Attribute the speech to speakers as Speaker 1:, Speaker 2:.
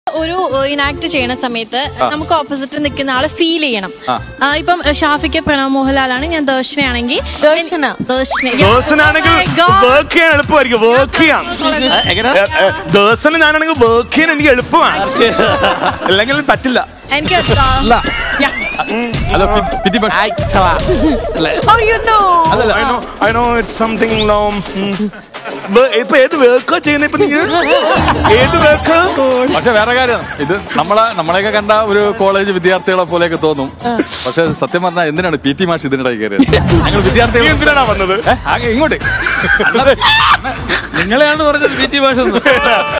Speaker 1: ഒരു ഇനാക്ട് ചെയ്യണ സമയത്ത് നമുക്ക് ഓപ്പോസിറ്റ് നിൽക്കുന്ന ആളെ ഫീൽ ചെയ്യണം ആ, ഇപ്പം ഷാഫിക്ക് പ്രണവ് മോഹൻലാലാണ് ഞാൻ ദർശനയാണെങ്കിൽ
Speaker 2: ദർശന.
Speaker 1: ദർശന
Speaker 3: ദിവസനാണെങ്കിൽ
Speaker 1: Oh my God.
Speaker 3: വർക്ക് ചെയ്യാൻ എളുപ്പമായിരിക്കും വർക്ക് ചെയ്യാം
Speaker 4: എങ്ങനെ
Speaker 3: ദിവസം ഞാനാണെങ്കിൽ വർക്ക് ചെയ്യാൻ എനിക്ക് എളുപ്പമാണ് അല്ലെങ്കിൽ പറ്റില്ല
Speaker 1: എനിക്ക് Yeah.
Speaker 4: ഹലോ പിറ്റി പക്ഷേ
Speaker 2: Oh, you know.
Speaker 3: I know, I know it's something long. ഉം. വേ- ഇപ്പൊ ഏത് വർക്കാ ചെയ്യുന്ന ഇപ്പൊ നീ ഏത് വർക്ക്
Speaker 4: പക്ഷെ വേറെ കാര്യം ഇത് നമ്മളെ നമ്മളെയൊക്കെ കണ്ട ഒരു കോളേജ് വിദ്യാർത്ഥികളെ പോലെയൊക്കെ തോന്നും പക്ഷെ സത്യം പറഞ്ഞാൽ എന്തിനാണ് പി ടി മാഷ് ഇതിനിടെ കയറിയത് ഞങ്ങൾ
Speaker 3: നീ
Speaker 4: വിദ്യാർത്ഥികൾ
Speaker 3: എന്തിനാണ് വന്നത്
Speaker 4: ഏ, ആകെ ഇങ്ങോട്ട്
Speaker 5: നിങ്ങളെയാണ് പറഞ്ഞത് പി ടി ഭാഷ